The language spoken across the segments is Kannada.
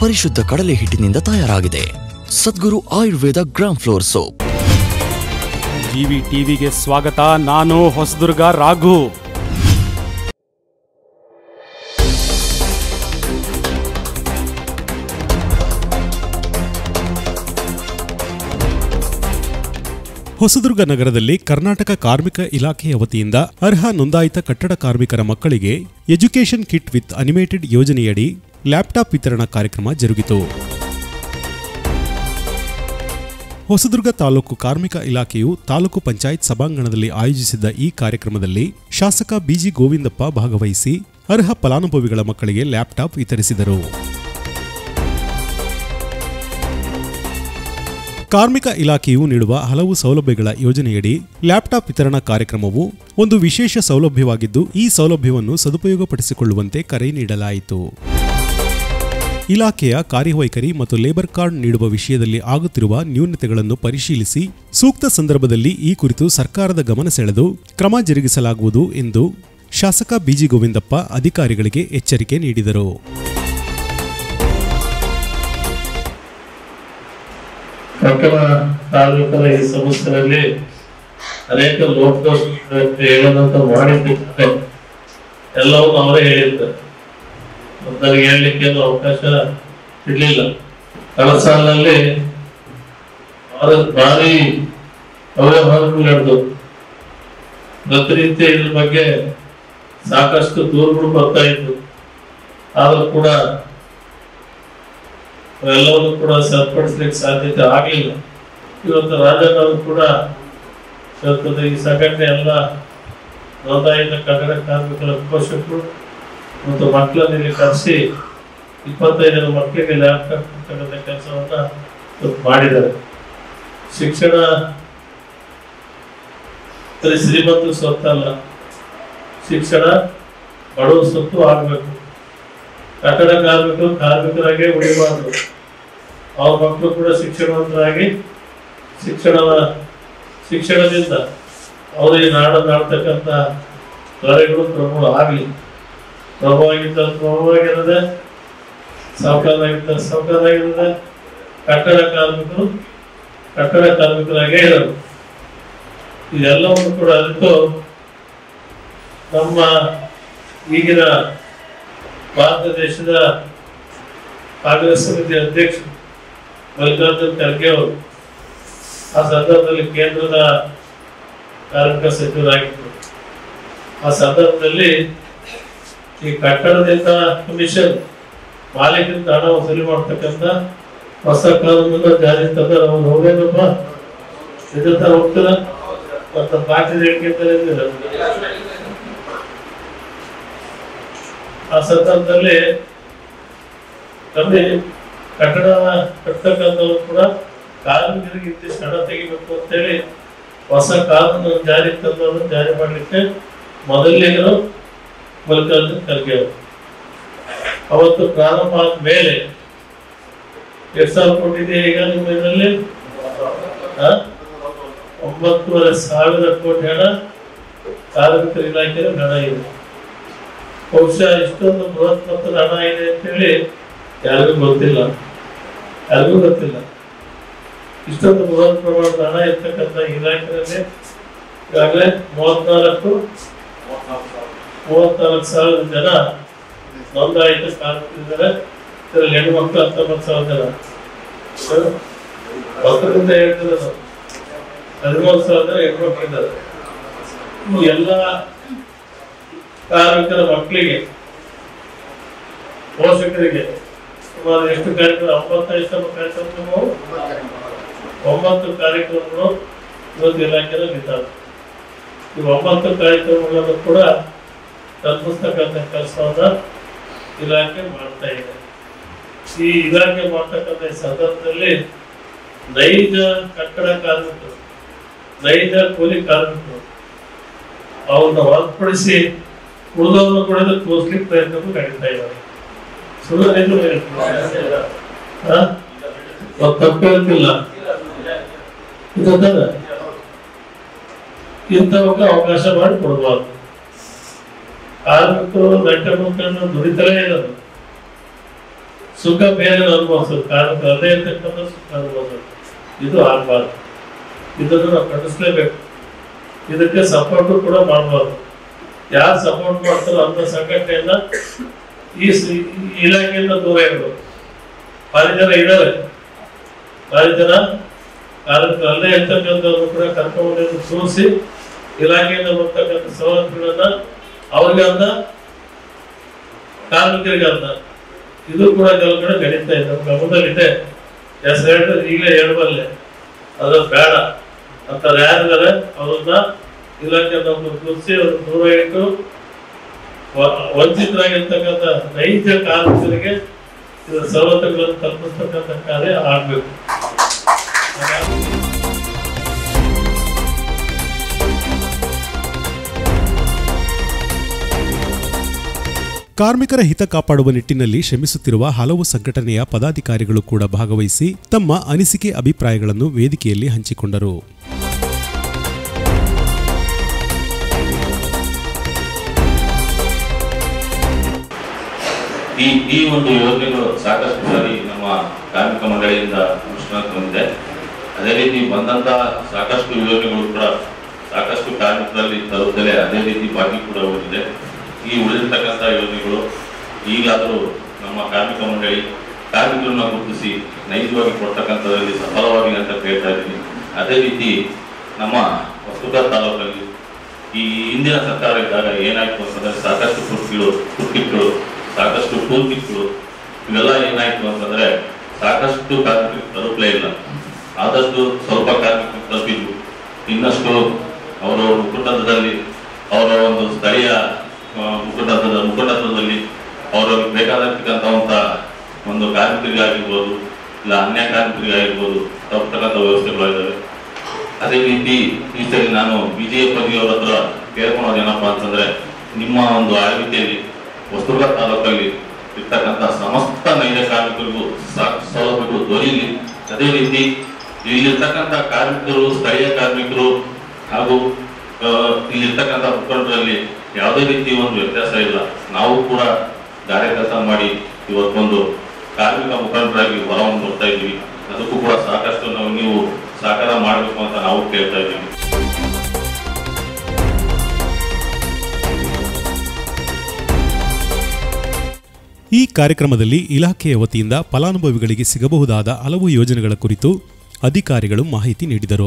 ಪರಿಶುದ್ಧ ಕಡಲೆ ಹಿಟ್ಟಿನಿಂದ ತಯಾರಾಗಿದೆ Sadguru Ayurveda gram flour soap GV ಟಿವಿಗೆ ಸ್ವಾಗತ ನಾನು ಹೊಸದುರ್ಗ ರಾಘು ಹೊಸದುರ್ಗ ನಗರದಲ್ಲಿ ಕರ್ನಾಟಕ ಕಾರ್ಮಿಕ ಇಲಾಖೆಯ ವತಿಯಿಂದ ಅರ್ಹ ನೋಂದಾಯಿತ ಕಟ್ಟಡ ಕಾರ್ಮಿಕರ ಮಕ್ಕಳಿಗೆ ಎಜುಕೇಷನ್ ಕಿಟ್ ವಿತ್ ಅನಿಮೇಟೆಡ್ ಯೋಜನೆಯಡಿ ಲ್ಯಾಪ್ಟಾಪ್ ವಿತರಣಾ ಕಾರ್ಯಕ್ರಮ ಜರುಗಿತು ಹೊಸದುರ್ಗ ತಾಲೂಕು ಕಾರ್ಮಿಕ ಇಲಾಖೆಯು ತಾಲೂಕು ಪಂಚಾಯತ್ ಸಭಾಂಗಣದಲ್ಲಿ ಆಯೋಜಿಸಿದ್ದ ಈ ಕಾರ್ಯಕ್ರಮದಲ್ಲಿ ಶಾಸಕ ಬಿಜಿ ಗೋವಿಂದಪ್ಪ ಭಾಗವಹಿಸಿ ಅರ್ಹ ಫಲಾನುಭವಿಗಳ ಮಕ್ಕಳಿಗೆ ಲ್ಯಾಪ್ಟಾಪ್ ವಿತರಿಸಿದರು ಕಾರ್ಮಿಕ ಇಲಾಖೆಯು ನೀಡುವ ಹಲವು ಸೌಲಭ್ಯಗಳ ಯೋಜನೆಯಡಿ ಲ್ಯಾಪ್ಟಾಪ್ ವಿತರಣಾ ಕಾರ್ಯಕ್ರಮವು ಒಂದು ವಿಶೇಷ ಸೌಲಭ್ಯವಾಗಿದ್ದು ಈ ಸೌಲಭ್ಯವನ್ನು ಸದುಪಯೋಗಪಡಿಸಿಕೊಳ್ಳುವಂತೆ ಕರೆ ನೀಡಲಾಯಿತು ಇಲಾಖೆಯ ಕಾರ್ಯವೈಖರಿ ಮತ್ತು ಲೇಬರ್ ಕಾರ್ಡ್ ನೀಡುವ ವಿಷಯದಲ್ಲಿ ಆಗುತ್ತಿರುವ ನ್ಯೂನತೆಗಳನ್ನು ಪರಿಶೀಲಿಸಿ ಸೂಕ್ತ ಸಂದರ್ಭದಲ್ಲಿ ಈ ಕುರಿತು ಸರ್ಕಾರದ ಗಮನ ಸೆಳೆದು ಕ್ರಮ ಜರುಗಿಸಲಾಗುವುದು ಎಂದು ಶಾಸಕ ಬಿಜಿ ಗೋವಿಂದಪ್ಪ ಅಧಿಕಾರಿಗಳಿಗೆ ಎಚ್ಚರಿಕೆ ನೀಡಿದರು ಕಟ್ಟಡ ಕಾರ್ಮಿಕರ ಈ ಸಮಸ್ಯೆಯಲ್ಲಿ ಅನೇಕ ಲೋಕದೋಷ ಹೇಳದಂತ ಮಾಡಿದ್ದಾರೆ ಎಲ್ಲವನ್ನೂ ಅವರೇ ಹೇಳಿರ್ತಾರೆ ಮತ್ತು ನನಗೆ ಹೇಳಲಿಕ್ಕೆ ಏನು ಅವಕಾಶ ಇರಲಿಲ್ಲ ಕಳೆದ ಸಾಲಿನಲ್ಲಿ ಭಾಳ- ಭಾರಿ ಅವ್ಯವಹಾರಗಳು ನಡೆದು ಪ್ರತಿನಿತ್ಯ ಇದ್ರ ಬಗ್ಗೆ ಸಾಕಷ್ಟು ದೂರುಗಳು ಬರ್ತಾ ಇತ್ತು ಆದರೂ ಕೂಡ ಅವೆಲ್ಲವನ್ನು ಕೂಡ ಸರಿಪಡಿಸ್ಲಿಕ್ಕೆ ಸಾಧ್ಯತೆ ಆಗಲಿಲ್ಲ ಇವತ್ತು ರಾಜಕಾರಣ ಕೂಡ ಇವತ್ತು ಈ ಸಂಘಟನೆ ಎಲ್ಲ ನೋಂದಾಯಿತ ಕನ್ನಡ ಕಾರ್ಮಿಕರ ಪೋಷಕರು ಮತ್ತು ಮಕ್ಕಳನ್ನ ಇಲ್ಲಿ ಕರೆಸಿ ಇಪ್ಪತ್ತೈದು ಜನ ಮಕ್ಕಳಿಗೆ ಲ್ಯಾಪ್ಟಾಪ್ ಕೊಡ್ತಕ್ಕಂಥ ಕೆಲಸವನ್ನ ಇವತ್ತು ಮಾಡಿದ್ದಾರೆ ಶಿಕ್ಷಣ ಬರೀ ಶ್ರೀಮಂತರ ಸೊತ್ತಲ್ಲ ಶಿಕ್ಷಣ ಬಡವ ಸೊತ್ತು ಆಗಬೇಕು ಕಟ್ಟಡ ಕಾರ್ಮಿಕರು ಕಾರ್ಮಿಕರಾಗೇ ಉಳಿಬಾರ್ದು ಅವ್ರ ಮಕ್ಕಳು ಕೂಡ ಶಿಕ್ಷಣವಂತರಾಗಿ ಶಿಕ್ಷಣದ ಶಿಕ್ಷಣದಿಂದ ಅವರು ಈ ನಾಡನ್ನು ಆಡ್ತಕ್ಕಂಥ ಕಾರ್ಯಗಳು ಪ್ರಭು ಆಗಲಿ ಪ್ರಭು ಆಗಿದ್ದ ಪ್ರಭುವಾಗಿರದೆ ಸಾವುಕಾರಾಗಿದ್ದ ಸಾವುಕಾರಾಗಿರದೆ ಕಟ್ಟಡ ಕಾರ್ಮಿಕರು ಕಟ್ಟಡ ಕಾರ್ಮಿಕರಾಗೇ ಇರೋದು ಇದೆಲ್ಲವನ್ನು ಕೂಡ ಅರಿತು ನಮ್ಮ ಈಗಿನ ಭಾರತ ದೇಶದ ಕಾಂಗ್ರೆಸ್ ಸಮಿತಿ ಅಧ್ಯಕ್ಷ ಮಲ್ಲಿಕಾರ್ಜುನ್ ಖರ್ಗೆ ಅವರು ಆ ಸಂದರ್ಭದಲ್ಲಿ ಕೇಂದ್ರದ ಕಾರ್ಮಿಕ ಸಚಿವರಾಗಿದ್ದರು ಆ ಸಂದರ್ಭದಲ್ಲಿ ಈ ಕಟ್ಟಡದಿಂದ ಕಮಿಷನ್ ಮಾಲೀಕರಿಂದ ಹಣ ವಸೂಲಿ ಮಾಡ್ತಕ್ಕಂಥ ಹೊಸ ಕಾನೂನನ್ನ ಜಾರಿ ತಂದ ನಾವು ಹೋಗೇನಪ್ಪ ಇದನ್ನ ಹೋಗ್ತೀರ ಮತ್ತು ಪಾರ್ಟಿ ಹೇಳಿಕೆ ಆ ಸಂದರ್ಭದಲ್ಲಿ ನಮಗೆ ಕಟ್ಟಡ ಕಟ್ಟತಕ್ಕಂಥವ್ರು ಕೂಡ ಕಾರ್ಮಿಕರಿಗೆ ಇಂತಿಷ್ಟು ಹಣ ತೆಗಿಬೇಕು ಅಂತೇಳಿ ಹೊಸ ಕಾನೂನು ಜಾರಿ ತಂದವನ್ನು ಜಾರಿ ಮಾಡಲಿಕ್ಕೆ ಮೊದಲಿಗರು ಮಲ್ಲಿಕಾರ್ಜುನ್ ಖರ್ಗೆ ಅವರು ಅವತ್ತು ಪ್ರಾರಂಭ ಆದ ಮೇಲೆ ಎಷ್ಟು ಸಾವಿರ ಕೊಟ್ಟಿದೆ ಈಗ ನಿಮ್ಮ ಇದರಲ್ಲಿ ಆ? ಒಂಬತ್ತುವರೆ ಸಾವಿರ ಕೋಟಿ ಹಣ ಕಾರ್ಮಿಕರ ಇಲಾಖೆಯಲ್ಲಿ ಹಣ ಇದೆ ಬಹುಶಃ ಇಷ್ಟೊಂದು ಬೃಹತ್ ಮೊತ್ತದ ಹಣ ಇದೆ ಅಂತೇಳಿ ಯಾರಿಗೂ ಗೊತ್ತಿಲ್ಲ ಯಾರಿಗೂ ಗೊತ್ತಿಲ್ಲ ಇಷ್ಟೊಂದು ಬೃಹತ್ ಪ್ರಮಾಣದ ಹಣ ಇರ್ತಕ್ಕಂಥ ಇಲಾಖೆಯಲ್ಲಿ ಈಗಾಗಲೇ ಮೂವತ್ನಾಲ್ಕು ಮೂವತ್ನಾಲ್ಕು ಸಾವಿರ ಜನ ನೋಂದಾಯಿತ ಕಾರ್ಮಿಕರಿದ್ದಾರೆ ಇದರಲ್ಲಿ ಹೆಣ್ಮಕ್ಳು ಹತ್ತೊಂಬತ್ತು ಸಾವಿರ ಜನ ಹ್ಮ್? ಹತ್ತರಿಂದ ಹೇಳ್ತಿದ್ದಾರೆ ನಾವು. ಹದಿಮೂರು ಸಾವಿರ ಜನ ಹೆಣ್ಮಕ್ಳಿದ್ದಾರೆ ಈ ಎಲ್ಲ ಕಾರ್ಮಿಕರ ಮಕ್ಕಳಿಗೆ ಪೋಷಕರಿಗೆ ಸುಮಾರು ಎಷ್ಟು ಕಾರ್ಯಕ್ರಮ ಒಂಬತ್ತೈದು ಸಾವಿರ ಕಾರ್ಯಕ್ರಮಗಳು ಒಂಬತ್ತು ಕಾರ್ಯಕ್ರಮಗಳು ಇವತ್ತು ಇಲಾಖೆಯಲ್ಲಿ ಇದ್ದಾವೆ ಈ ಒಂಬತ್ತು ಕಾರ್ಯಕ್ರಮಗಳನ್ನು ಕೂಡ ತಲುಪಿಸ್ತಕ್ಕಂಥ ಕೆಲಸವನ್ನ ಇಲಾಖೆ ಮಾಡ್ತಾ ಇದೆ ಈ ಇಲಾಖೆ ಮಾಡ್ತಕ್ಕಂಥ ಈ ಸಂದರ್ಭದಲ್ಲಿ ನೈಜ ಕಟ್ಟಡ ಕಾರ್ಮಿಕರು ನೈಜ ಕೂಲಿ ಕಾರ್ಮಿಕರು ಅವ್ರನ್ನ ಹೊರತುಪಡಿಸಿ ಉಳಿದವ್ರನ್ನ ಕೂಡ ತೋರಿಸ್ಲಿಕ್ಕೆ ಪ್ರಯತ್ನಗಳು ನಡೀತಾ ಇದ್ದಾರೆ ಸುಳ್ಳು ನಿಜ ಹೇಳ್ತೀನಿ. ಹಾ? ಅವ್ರು ತಪ್ಪು ಹೇಳ್ತಿಲ್ಲ ಇದನ್ನ ಇಂಥವಕ್ಕೆ ಅವಕಾಶ ಮಾಡಿ ಕೊಡಬಾರ್ದು ಕಾರ್ಮಿಕರು ಗಂಟೆ ಮುಖಂಡು ದುಡಿತಲೇ ಇರೋದು ಸುಖ ಬೇರೆ ಅನುಭವಿಸೋದು ಕಾರ್ಮಿಕ ಅದೇ ಇರ್ತಕ್ಕಂಥ ಸುಖ ಅನುಭವಿಸೋದು ಇದು ಆಗಬಾರ್ದು ಇದನ್ನು ನಾವು ಖಂಡಿಸ್ಲೇಬೇಕು ಇದಕ್ಕೆ ಸಪೋರ್ಟು ಕೂಡ ಮಾಡಬಾರ್ದು ಯಾರು ಸಪೋರ್ಟ್ ಮಾಡ್ತಾರೋ ಅಂತ ಸಂಘಟನೆಯನ್ನ ಈ ಸ- ಈ ಇಲಾಖೆಯಿಂದ ದೂರ ಇರಬೇಕು ಭಾರಿ ಜನ ಇದ್ದಾರೆ ಭಾರಿ ಜನ ಕಾರ್ಮಿಕರು ಅಲ್ಲೇ ಇರ್ತಕ್ಕಂಥವ್ರು ಕೂಡ ಕರ್ಕೊಂಡು ತೋರಿಸಿ ಇಲಾಖೆಯಿಂದ ಬರ್ತಕ್ಕಂಥ ಸವಲತ್ತುಗಳನ್ನ ಅವ್ರಿಗೆ ಅಂತ ಕಾರ್ಮಿಕರಿಗೆ ಅಂತ ಇದು ಕೂಡ ಕೆಲವು ಕಡೆ ನಡೀತಾ ಇದೆ ನಮ್ಮ ಗಮನದಲ್ಲಿದೆ ಹೆಸರು ಹೇಳಿದ್ರೆ ಈಗಲೇ ಹೇಳಬಲ್ಲೆ ಅದು ಬೇಡ ಅಂತ ಯಾರಿದ್ದಾರೆ ಅವ್ರನ್ನ ಇಲಾಖೆ ನಮ್ಗೆ ಗುರುತಿಸಿ ಅವ್ರ ದೂರ ಇಟ್ಟು ವ- ವಂಚಿತರಾಗಿರ್ತಕ್ಕಂಥ ನೈಜ ಕಾರ್ಮಿಕರಿಗೆ ಇದರ ಸವಲತ್ತುಗಳನ್ನು ತಲುಪಿಸ್ತಕ್ಕಂಥ ಕಾರ್ಯ ಆಗ್ಬೇಕು ಹಾಗಾಗಿ ಕಾರ್ಮಿಕರ ಹಿತ ಕಾಪಾಡುವ ನಿಟ್ಟಿನಲ್ಲಿ ಶ್ರಮಿಸುತ್ತಿರುವ ಹಲವು ಸಂಘಟನೆಯ ಪದಾಧಿಕಾರಿಗಳು ಕೂಡ ಭಾಗವಹಿಸಿ ತಮ್ಮ ಅನಿಸಿಕೆ ಅಭಿಪ್ರಾಯಗಳನ್ನು ವೇದಿಕೆಯಲ್ಲಿ ಹಂಚಿಕೊಂಡರು ಈ ಈ ಒಂದು ಯೋಜನೆಗಳು ಸಾಕಷ್ಟು ಬಾರಿ ನಮ್ಮ ಕಾರ್ಮಿಕ ಮಂಡಳಿಯಿಂದ ಅನುಷ್ಠಾನಕ್ಕೆ ಬಂದಿದೆ ಅದೇ ರೀತಿ ಬಂದಂತ ಸಾಕಷ್ಟು ಯೋಜನೆಗಳು ಕೂಡ ಸಾಕಷ್ಟು ಕಾರ್ಮಿಕರಲ್ಲಿ ತಲುಪದಲೆ ಅದೇ ರೀತಿ ಬಾಕಿ ಕೂಡ ಉಳಿದಿದೆ ಈ ಉಳಿದಿರ್ತಕ್ಕಂಥ ಯೋಜನೆಗಳು ಈಗಲಾದರೂ ನಮ್ಮ ಕಾರ್ಮಿಕ ಮಂಡಳಿ ಕಾರ್ಮಿಕರನ್ನ ಗುರುತಿಸಿ ನೈಜವಾಗಿ ಕೊಡ್ತಕ್ಕಂಥದ್ರಲ್ಲಿ ಸಫಲವಾಗಿ ಅಂತ ಕೇಳ್ತಾ ಇದ್ದೀನಿ ಅದೇ ರೀತಿ ನಮ್ಮ ಹೊಸದುರ್ಗ ತಾಲೂಕಲ್ಲಿ ಈ ಹಿಂದಿನ ಸರ್ಕಾರ ಇದ್ದಾಗ ಏನಾಯ್ತು ಅಂತಂದ್ರೆ ಸಾಕಷ್ಟು ಕುರ್ಕಿಗಳು ಕುರ್ಕಿಟ್ಗಳು ಸಾಕಷ್ಟು ಟೂಲ್ ಕಿಟ್ಗಳು ಇವೆಲ್ಲ ಏನಾಯ್ತು ಅಂತಂದ್ರೆ ಸಾಕಷ್ಟು ಕಾರ್ಮಿಕರಿಗೆ ತಲುಪಲೇ ಇಲ್ಲ ಆದಷ್ಟು ಸ್ವಲ್ಪ ಕಾರ್ಮಿಕರು ತಲುಪಿದ್ವು ಇನ್ನಷ್ಟು ಅವರ ಮುಖಂಡದಲ್ಲಿ ಅವರ ಒಂದು ಸ್ಥಳೀಯ ಆ, ಮುಖಂಡದ ಮುಖಂಡತ್ವದಲ್ಲಿ ಅವರಿಗೆ ಬೇಕಾದಂತಕ್ಕಂಥ ಒಂದು ಕಾರ್ಮಿಕರಿಗಾಗಿರ್ಬೋದು ಇಲ್ಲ ಅನ್ಯ ಕಾರ್ಮಿಕರಿಗಾಗಿರ್ಬೋದು ತಪ್ಪತಕ್ಕಂಥ ವ್ಯವಸ್ಥೆಗಳಿದ್ದಾವೆ ಅದೇ ರೀತಿ ಈ ಸರಿ ನಾನು ಬಿಜೆಪಿ ಅವರ ಹತ್ರ ಕೇಳ್ಕೊಳೋದು ಏನಪ್ಪಾ ಅಂತಂದ್ರೆ ನಿಮ್ಮ ಒಂದು ಆಳ್ವಿಕೆಯಲ್ಲಿ ಹೊಸದುರ್ಗ ತಾಲೂಕಲ್ಲಿ ಇರ್ತಕ್ಕಂಥ ಸಮಸ್ತ ನೈಜ ಕಾರ್ಮಿಕರಿಗೂ ಸಾಕು ಸೌಲಭ್ಯಗಳು ದೊರೆಯಲಿ ಅದೇ ರೀತಿ ಇಲ್ಲಿರ್ತಕ್ಕಂಥ ಕಾರ್ಮಿಕರು ಸ್ಥಳೀಯ ಕಾರ್ಮಿಕರು ಹಾಗೂ ಆ, ಇಲ್ಲಿರ್ತಕ್ಕಂಥ ಮುಖಂಡರಲ್ಲಿ ಯಾವುದೇ ರೀತಿ ಒಂದು ವ್ಯತ್ಯಾಸ ಇಲ್ಲ ನಾವು ಕೂಡ ಗಾರೆ ಕೆಲಸ ಮಾಡಿ ಇವತ್ತೊಂದು ಕಾರ್ಮಿಕ ಮುಖಂಡರಾಗಿ ಹೊರವನ್ನು ಬರ್ತಾ ಇದ್ದೀವಿ ಅದಕ್ಕೂ ಕೂಡ ಸಾಕಷ್ಟು ನಾವು ನೀವು ಸಹಕಾರ ಮಾಡಬೇಕು ಅಂತ ನಾವು ಕೇಳ್ತಾ ಇದ್ದೀವಿ ಈ ಕಾರ್ಯಕ್ರಮದಲ್ಲಿ ಇಲಾಖೆಯ ವತಿಯಿಂದ ಫಲಾನುಭವಿಗಳಿಗೆ ಸಿಗಬಹುದಾದ ಹಲವು ಯೋಜನೆಗಳ ಕುರಿತು ಅಧಿಕಾರಿಗಳು ಮಾಹಿತಿ ನೀಡಿದರು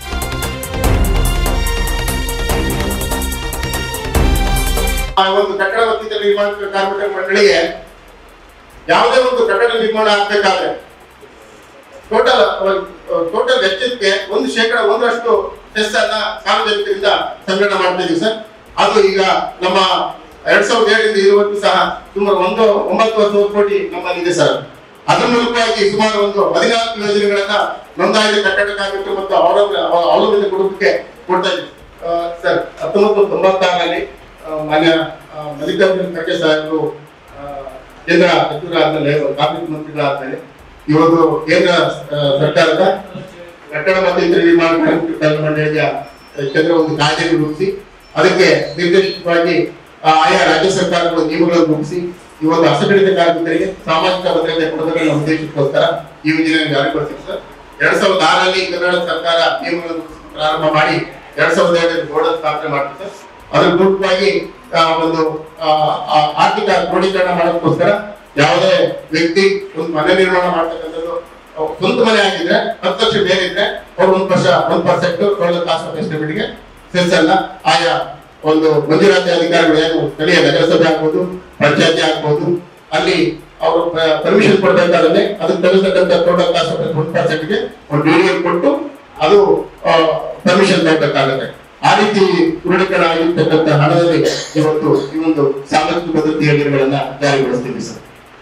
ಆ ಒಂದು ಕಟ್ಟಡ ವತಿತ ನಿರ್ಮಾಣ ಕಾರ್ಮಿಕರ ಮಂಡಳಿಗೆ ಯಾವುದೇ ಒಂದು ಕಟ್ಟಡ ನಿರ್ಮಾಣ ಆಗ್ಬೇಕಾದ್ರೆ ಟೋಟಲ್ ಟೋಟಲ್ ವೆಚ್ಚಕ್ಕೆ ಒಂದು ಶೇಕಡ ಒಂದರಷ್ಟು ಸೆಸ್ ಅನ್ನ ಸಾರ್ವಜನಿಕರಿಂದ ಸಂಗ್ರಹಣ ಮಾಡ್ತಾ ಇದೀವಿ ಸರ್ ಅದು ಈಗ ನಮ್ಮ ಎರಡ್ ಸಾವಿರದ ಏಳರಿಂದ ಇವತ್ತು ಸಹ ಸುಮಾರು ಒಂದು ಒಂಬತ್ತು ವರ್ಷ ಕೋಟಿ ನಮ್ಮಲ್ಲಿದೆ ಸರ್ ಅದರ ಮೂಲಕವಾಗಿ ಸುಮಾರು ಒಂದು ಹದಿನಾಲ್ಕು ಯೋಜನೆಗಳನ್ನ ನೋಂದಾಯಿತ ಕಟ್ಟಡ ಕಾರ್ಮಿಕರು ಮತ್ತು ಅವರ ಅವಲಂಬಿತ ಕುಟುಂಬಕ್ಕೆ ಕೊಡ್ತಾ ಇದ್ದೀವಿ ಆ, ಸರ್ ಹತ್ತೊಂಬತ್ತು ತೊಂಬತ್ತಾರರಲ್ಲಿ ಆ, ಮಾನ್ಯ ಆ, ಮಲ್ಲಿಕಾರ್ಜುನ ಖರ್ಗೆ ಸಾಹೇಬರು ಆ, ಕೇಂದ್ರ ಸಚಿವರಾದ್ಮೇಲೆ ಕಾರ್ಮಿಕ ಮಂತ್ರಿಗಳಾದ್ಮೇಲೆ ಇವತ್ತು ಕೇಂದ್ರ ಆ, ಸರ್ಕಾರದ ಕಟ್ಟಡ ಮತ್ತು ಇತರ ನಿರ್ಮಾಣ ಕಾರ್ಮಿಕರ ಮಂಡಳಿಯ ಕೇಂದ್ರ ಒಂದು ಕಾಯ್ದೆ ರೂಪಿಸಿ ಅದಕ್ಕೆ ನಿರ್ದೇಶಕವಾಗಿ ಆ, ಆಯಾ ರಾಜ್ಯ ಸರ್ಕಾರಗಳು ನಿಯಮಗಳನ್ನು ರೂಪಿಸಿ ಇವತ್ತು ಅಸಂಘಟಿತ ಕಾರ್ಮಿಕರಿಗೆ ಸಾಮಾಜಿಕ ಭದ್ರತೆ ಕೊಡೋದನ್ನ ಉದ್ದೇಶಕ್ಕೋಸ್ಕರ ಈ ಯೋಜನೆಯನ್ನು ಜಾರಿಗೊಳಿಸಿದೆ ಸರ್ ಎರಡ್ ಸಾವಿರದ ಆರರಲ್ಲಿ ಕರ್ನಾಟಕ ಸರ್ಕಾರ ನಿಯಮಗಳನ್ನು ರೂಪಿಸಿ ಪ್ರಾರಂಭ ಮಾಡಿ ಎರಡ್ ಸಾವಿರದ ಏಳರಲ್ಲಿ ಬೋರ್ಡ್ ಸ್ಥಾಪನೆ ಮಾಡ್ತಿದೆ ಅದ್ರ ಪೂರ್ವಕವಾಗಿ ಆ, ಒಂದು ಆ, ಆ, ಆರ್ಥಿಕ ಕ್ರೋಢೀಕರಣ ಮಾಡೋದಕ್ಕೋಸ್ಕರ ಯಾವುದೇ ವ್ಯಕ್ತಿ ಒಂದು ಮನೆ ನಿರ್ಮಾಣ ಮಾಡ್ತಕ್ಕಂಥದ್ದು ಅವ್ರು ಸ್ವಂತ ಮನೆ ಆಗಿದ್ರೆ ಹತ್ತು ಲಕ್ಷ ಬೇರೆ ಇದ್ರೆ ಅವ್ರು ಒಂದ್ ವರ್ಷ ಒಂದ್ ಪರ್ಸೆಂಟ್ ಟೋಟಲ್ ಕಾಸ್ಟ್ ಆಫ್ ಎಸ್ಟಿಮೇಟ್ಗೆ ಸೇರಿಸಲ್ಲ ಆಯಾ ಒಂದು ಮಂಜೂರಾತಿ ಅಧಿಕಾರಿಗಳು ಏನು ಸ್ಥಳೀಯ ನಗರಸಭೆ ಆಗ್ಬೋದು ಪಂಚಾಯತಿ ಆಗ್ಬೋದು ಅಲ್ಲಿ ಅವರು ಪರ್ಮಿಷನ್ ಕೊಡ್ಬೇಕಾದ್ರೆ ಅದಕ್ಕೆ ತಗೊಳ್ತಕ್ಕಂಥ ಟೋಟಲ್ ಕಾಸ್ಟ್ ಆಫ್ ಒನ್ ಪರ್ಸೆಂಟ್ಗೆ ಒಂದು ಡಿಡಿಎಲ್ ಕೊಟ್ಟು ಅದು ಪರ್ಮಿಷನ್ ತಗೋಬೇಕಾಗುತ್ತೆ ಆ ರೀತಿ ಕ್ರೋಢೀಕರಣ ಆಗಿರ್ತಕ್ಕಂಥ ಹಣದಲ್ಲಿ ಇವತ್ತು ಈ ಒಂದು ಸಾಮಾಜಿಕ ಭದ್ರತೆ ಯೋಜನೆಗಳನ್ನ ಜಾರಿಗೊಳಿಸ್ತೀವಿ ಸರ್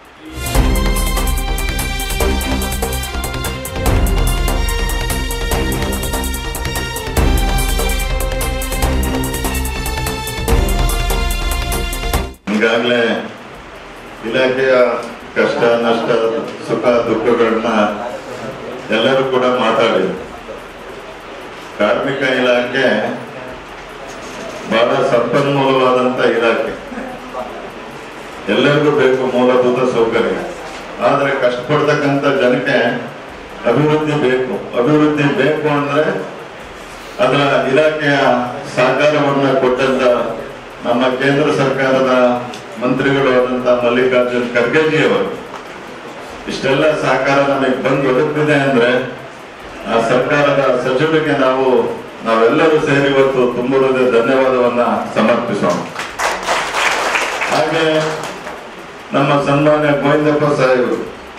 ಈಗಾಗಲೇ ಇಲಾಖೆಯ ಕಷ್ಟ ನಷ್ಟ ಸುಖ ದುಃಖಗಳನ್ನ ಎಲ್ಲರೂ ಕೂಡ ಮಾತಾಡಿ ಕಾರ್ಮಿಕ ಇಲಾಖೆ ಬಹಳ ಸಂಪನ್ಮೂಲವಾದಂತ ಇಲಾಖೆ ಎಲ್ಲರಿಗೂ ಬೇಕು ಮೂಲಭೂತ ಸೌಕರ್ಯ ಆದರೆ ಕಷ್ಟಪಡ್ತಕ್ಕಂಥ ಜನಕ್ಕೆ ಅಭಿವೃದ್ಧಿ ಬೇಕು ಅಭಿವೃದ್ಧಿ ಬೇಕು ಅಂದ್ರೆ ಅದರ ಇಲಾಖೆಯ ಸಹಕಾರವನ್ನು ಕೊಟ್ಟಂತ ನಮ್ಮ ಕೇಂದ್ರ ಸರ್ಕಾರದ ಮಂತ್ರಿಗಳು ಆದಂತ ಮಲ್ಲಿಕಾರ್ಜುನ್ ಖರ್ಗೆಜಿ ಅವರು ಇಷ್ಟೆಲ್ಲ ಸಹಕಾರ ನಮಗೆ ಬಂದು ಒದಗ್ತಿದೆ ಅಂದ್ರೆ ಆ ಸರ್ಕಾರದ ಸಚಿವರಿಗೆ ನಾವು ನಾವೆಲ್ಲರೂ ಸೇರಿ ಇವತ್ತು ತುಂಬುವುದೇ ಧನ್ಯವಾದವನ್ನ ಸಮರ್ಪಿಸೋಣ ಹಾಗೆ ನಮ್ಮ ಸನ್ಮಾನ್ಯ ಗೋವಿಂದಪ್ಪ ಸಾಹೇಬರು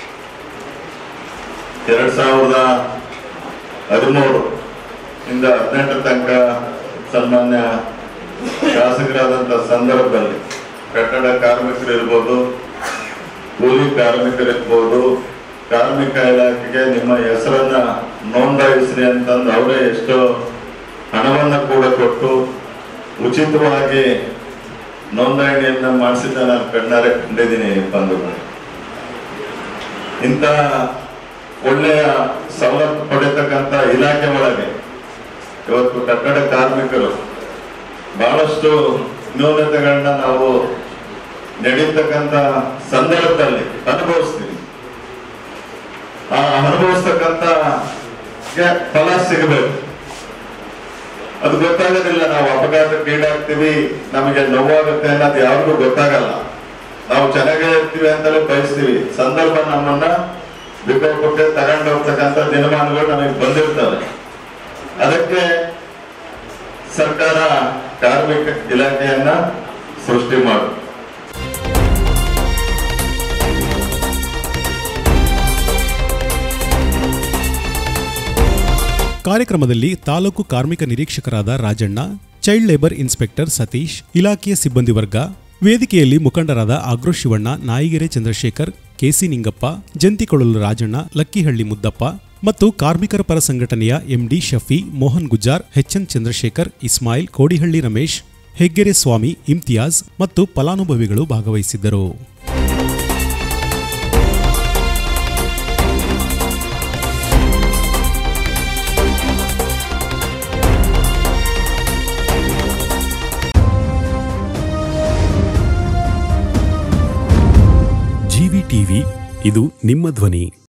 ಎರಡ್ ಸಾವಿರದ ಹದಿಮೂರು ಇಂದ ಹದಿನೆಂಟರ ತನಕ ಸನ್ಮಾನ್ಯ ಶಾಸಕರಾದಂತ ಸಂದರ್ಭದಲ್ಲಿ ಕಟ್ಟಡ ಕಾರ್ಮಿಕರು ಇರ್ಬೋದು ಕೂಲಿ ಕಾರ್ಮಿಕರಿರ್ಬೋದು ಕಾರ್ಮಿಕ ಇಲಾಖೆಗೆ ನಿಮ್ಮ ಹೆಸರನ್ನ ನೋಂದಾಯಿಸ್ರಿ ಅಂತಂದು ಅವರೇ ಎಷ್ಟೋ ಹಣವನ್ನ ಕೂಡ ಕೊಟ್ಟು ಉಚಿತವಾಗಿ ನೋಂದಣಿಯನ್ನ ಮಾಡಿಸಿದ್ದ ನಾನು ಕಣ್ಣಾರೆ ಕಂಡಿದ್ದೀನಿ ಬಂಧುಗಳು ಇಂಥ ಒಳ್ಳೆಯ ಸವಲತ್ತು ಪಡೆತಕ್ಕಂಥ ಇಲಾಖೆ ಒಳಗೆ ಇವತ್ತು ಕಟ್ಟಡ ಕಾರ್ಮಿಕರು ಬಹಳಷ್ಟು ನ್ಯೂನತೆಗಳನ್ನ ನಾವು ನಡೀತಕ್ಕಂಥ ಸಂದರ್ಭದಲ್ಲಿ ಅನುಭವಿಸ್ತೀವಿ ಆ ಅನುಭವಿಸ್ತಕ್ಕಂಥ ಗೆ ಫಲ ಸಿಗಬೇಕು ಅದು ಗೊತ್ತಾಗೋದಿಲ್ಲ ನಾವು ಅಪಘಾತಕ್ಕೆ ಈಡಾಗ್ತೀವಿ ನಮಗೆ ನೋವಾಗುತ್ತೆ ಅನ್ನೋದು ಯಾರಿಗೂ ಗೊತ್ತಾಗಲ್ಲ ನಾವು ಚೆನ್ನಾಗೇ ಇರ್ತೀವಿ ಅಂತಲೇ ಬಯಸ್ತೀವಿ ಸಂದರ್ಭ ನಮ್ಮನ್ನ ಬಿಟ್ಟೋಗ್ಬಿಟ್ಟೆ ತಗೊಂಡು ಹೋಗ್ತಕ್ಕಂಥ ದಿನಮಾನಗಳು ನಮಗೆ ಬಂದಿರ್ತವೆ ಅದಕ್ಕೆ ಸರ್ಕಾರ ಕಾರ್ಮಿಕ ಇಲಾಖೆಯನ್ನ ಸೃಷ್ಟಿ ಮಾಡು ಕಾರ್ಯಕ್ರಮದಲ್ಲಿ ತಾಲೂಕು ಕಾರ್ಮಿಕ ನಿರೀಕ್ಷಕರಾದ Rajanna child labour inspector Satish ಇಲಾಖೆಯ ಸಿಬ್ಬಂದಿ ವರ್ಗ ವೇದಿಕೆಯಲ್ಲಿ ಮುಖಂಡರಾದ ಆಗ್ರೋ ಶಿವಣ್ಣ ನಾಯಿಗೆರೆ ಚಂದ್ರಶೇಖರ್ ಕೆಸಿ ನಿಂಗಪ್ಪ ಜಂತಿಕೊಳಲು ರಾಜಣ್ಣ ಲಕ್ಕಿಹಳ್ಳಿ ಮುದ್ದಪ್ಪ ಮತ್ತು ಕಾರ್ಮಿಕರ ಪರ ಸಂಘಟನೆಯ ಎಂಡಿ ಶಫಿ ಮೋಹನ್ ಗುಜ್ಜಾರ್ ಎಚ್ಎನ್ ಚಂದ್ರಶೇಖರ್ ಇಸ್ಮಾಯಿಲ್ ಕೋಡಿಹಳ್ಳಿ ರಮೇಶ್ ಹೆಗ್ಗೆರೆ ಸ್ವಾಮಿ ಇಮ್ತಿಯಾಜ್ ಮತ್ತು ಫಲಾನುಭವಿಗಳು ಭಾಗವಹಿಸಿದ್ದರು ಜಿವಿ ಟಿವಿ ಇದು ನಿಮ್ಮ ಧ್ವನಿ